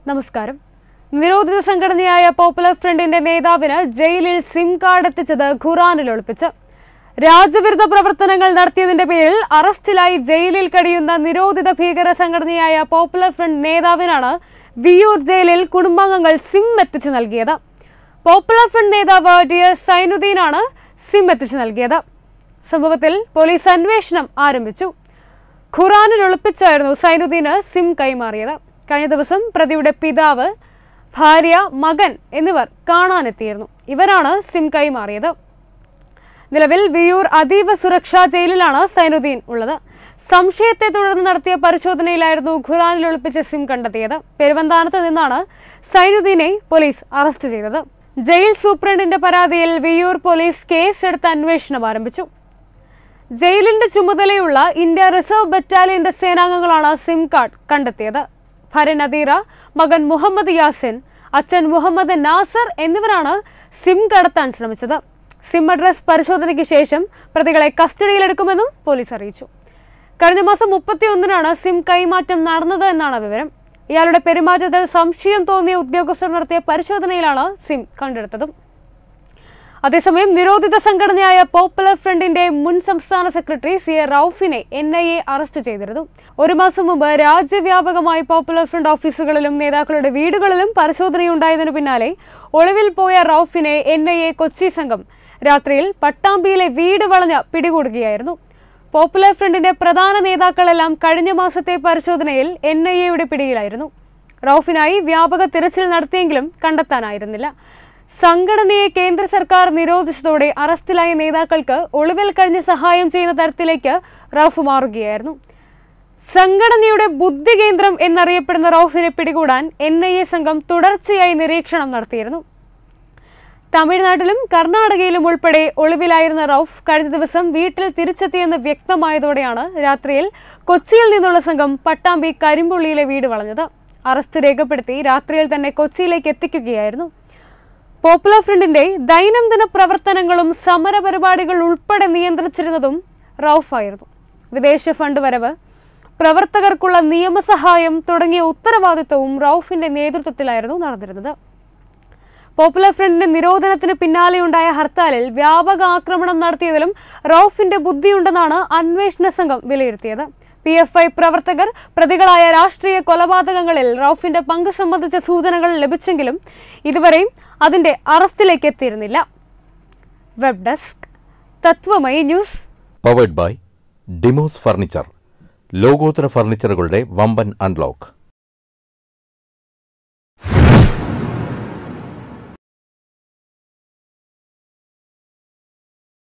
നമസ്കാരം നിരോധിത സംഘടനയായ പോപ്പുലർ ഫ്രണ്ടിന്റെ നേതാവിന് ജയിലിൽ സിം കാർഡ് എത്തിച്ചത് ഖുറാനിൽ ഒളിപ്പിച്ച് രാജ്യവിരുദ്ധ പ്രവർത്തനങ്ങൾ നടത്തിയതിന്റെ പേരിൽ അറസ്റ്റിലായി ജയിലിൽ കഴിയുന്ന നിരോധിത ഭീകര സംഘടനയായ പോപ്പുലർ ഫ്രണ്ട് നേതാവിനാണ് വിയൂർ ജയിലിൽ കുടുംബാംഗങ്ങൾ സിം എത്തിച്ചു നൽകിയത് പോപ്പുലർ ഫ്രണ്ട് നേതാവ് ടി എസ് സൈനുദ്ദീനാണ് സിം എത്തിച്ചു നൽകിയത് സംഭവത്തിൽ പോലീസ് അന്വേഷണം ആരംഭിച്ചു ഖുറാനിൽ ഒളിപ്പിച്ചായിരുന്നു സൈനുദ്ദീന് സിം കൈമാറിയത് കഴിഞ്ഞ ദിവസം പ്രതിയുടെ പിതാവ് ഭാര്യ മകൻ എന്നിവർ കാണാനെത്തിയിരുന്നു ഇവരാണ് സിം കൈമാറിയത് നിലവിൽ വിയൂർ അതീവ സുരക്ഷാ ജയിലിലാണ് സൈനുദ്ദീൻ ഉള്ളത് സംശയത്തെ തുടർന്ന് നടത്തിയ പരിശോധനയിലായിരുന്നു ഖുറാനിൽ ഒളിപ്പിച്ച സിം കണ്ടെത്തിയത് പെരുവന്താനത്ത് നിന്നാണ് സൈനുദ്ദീനെ പോലീസ് അറസ്റ്റ് ചെയ്തത് ജയിൽ സൂപ്രണ്ടിന്റെ പരാതിയിൽ വിയൂർ പോലീസ് കേസെടുത്ത് അന്വേഷണം ആരംഭിച്ചു ജയിലിന്റെ ചുമതലയുള്ള ഇന്ത്യ റിസർവ് ബറ്റാലിയന്റെ സേനാംഗങ്ങളാണ് സിം കാർഡ് കണ്ടെത്തിയത് ഭാര്യ നദീറ മകൻ മുഹമ്മദ് യാസിൻ അച്ഛൻ മുഹമ്മദ് നാസർ എന്നിവരാണ് സിം കടത്താൻ ശ്രമിച്ചത് സിം അഡ്രസ് പരിശോധനയ്ക്ക് ശേഷം പ്രതികളെ കസ്റ്റഡിയിലെടുക്കുമെന്നും പോലീസ് അറിയിച്ചു കഴിഞ്ഞ മാസം മുപ്പത്തിയൊന്നിനാണ് സിം കൈമാറ്റം നടന്നത് എന്നാണ് വിവരം ഇയാളുടെ പെരുമാറ്റത്തിൽ സംശയം തോന്നിയ ഉദ്യോഗസ്ഥർ നടത്തിയ പരിശോധനയിലാണ് സിം കണ്ടെടുത്തതും അതേസമയം നിരോധിത സംഘടനയായ പോപ്പുലർ ഫ്രണ്ടിന്റെ മുൻ സംസ്ഥാന സെക്രട്ടറി സി എ റൌഫിനെ എൻ ഐ എ അറസ്റ്റ് ചെയ്തിരുന്നു ഒരു മാസം മുമ്പ് രാജ്യവ്യാപകമായി പോപ്പുലർ ഫ്രണ്ട് ഓഫീസുകളിലും നേതാക്കളുടെ വീടുകളിലും പരിശോധനയുണ്ടായതിനു പിന്നാലെ ഒളിവിൽ പോയ റൌഫിനെ എൻ ഐ എ കൊച്ചി സംഘം രാത്രിയിൽ പട്ടാമ്പിയിലെ വീട് വളഞ്ഞ് പിടികൂടുകയായിരുന്നു പോപ്പുലർ ഫ്രണ്ടിന്റെ പ്രധാന നേതാക്കളെല്ലാം കഴിഞ്ഞ മാസത്തെ പരിശോധനയിൽ എൻ ഐ എയുടെ പിടിയിലായിരുന്നു റൌഫിനായി വ്യാപക തിരച്ചിൽ നടത്തിയെങ്കിലും കണ്ടെത്താനായിരുന്നില്ല സംഘടനയെ കേന്ദ്ര സർക്കാർ നിരോധിച്ചതോടെ അറസ്റ്റിലായ നേതാക്കൾക്ക് ഒളിവിൽ കഴിഞ്ഞ് സഹായം ചെയ്യുന്ന തരത്തിലേക്ക് റൌഫ് മാറുകയായിരുന്നു സംഘടനയുടെ ബുദ്ധി കേന്ദ്രം എന്നറിയപ്പെടുന്ന റൌഫിനെ പിടികൂടാൻ എൻ ഐ എ സംഘം തുടർച്ചയായി നിരീക്ഷണം നടത്തിയിരുന്നു തമിഴ്നാട്ടിലും കർണാടകയിലും ഉൾപ്പെടെ ഒളിവിലായിരുന്ന റൌഫ് കഴിഞ്ഞ ദിവസം വീട്ടിൽ തിരിച്ചെത്തിയെന്ന് വ്യക്തമായതോടെയാണ് രാത്രിയിൽ കൊച്ചിയിൽ നിന്നുള്ള സംഘം പട്ടാമ്പി കരിമ്പുള്ളിയിലെ വീട് വളഞ്ഞത് അറസ്റ്റ് രേഖപ്പെടുത്തി രാത്രിയിൽ തന്നെ കൊച്ചിയിലേക്ക് എത്തിക്കുകയായിരുന്നു പോപ്പുലർ ഫ്രണ്ടിന്റെ ദൈനംദിന പ്രവർത്തനങ്ങളും സമരപരിപാടികൾ ഉൾപ്പെടെ നിയന്ത്രിച്ചിരുന്നതും റൌഫായിരുന്നു വിദേശ ഫണ്ട് വരവ് പ്രവർത്തകർക്കുള്ള നിയമസഹായം തുടങ്ങിയ ഉത്തരവാദിത്തവും റൌഫിന്റെ നേതൃത്വത്തിലായിരുന്നു നടന്നിരുന്നത് പോപ്പുലർ ഫ്രണ്ടിന്റെ നിരോധനത്തിന് പിന്നാലെയുണ്ടായ ഹർത്താലിൽ വ്യാപക ആക്രമണം നടത്തിയതിലും റൌഫിന്റെ ബുദ്ധിയുണ്ടെന്നാണ് അന്വേഷണ സംഘം വിലയിരുത്തിയത് പി എഫ് ഐ പ്രവർത്തകർ പ്രതികളായ രാഷ്ട്രീയ കൊലപാതകങ്ങളിൽ റൌഫിന്റെ പങ്ക് സംബന്ധിച്ച സൂചനകൾ ലഭിച്ചെങ്കിലും ഇതുവരെയും അതിന്റെ അറസ്റ്റിലേക്ക് എത്തിയിരുന്നില്ല web desk Tatwamayi news powered by Demos furniture ലോകോത്തര ഫർണിച്ചറുകളുടെ വമ്പൻ അൺലോക്ക്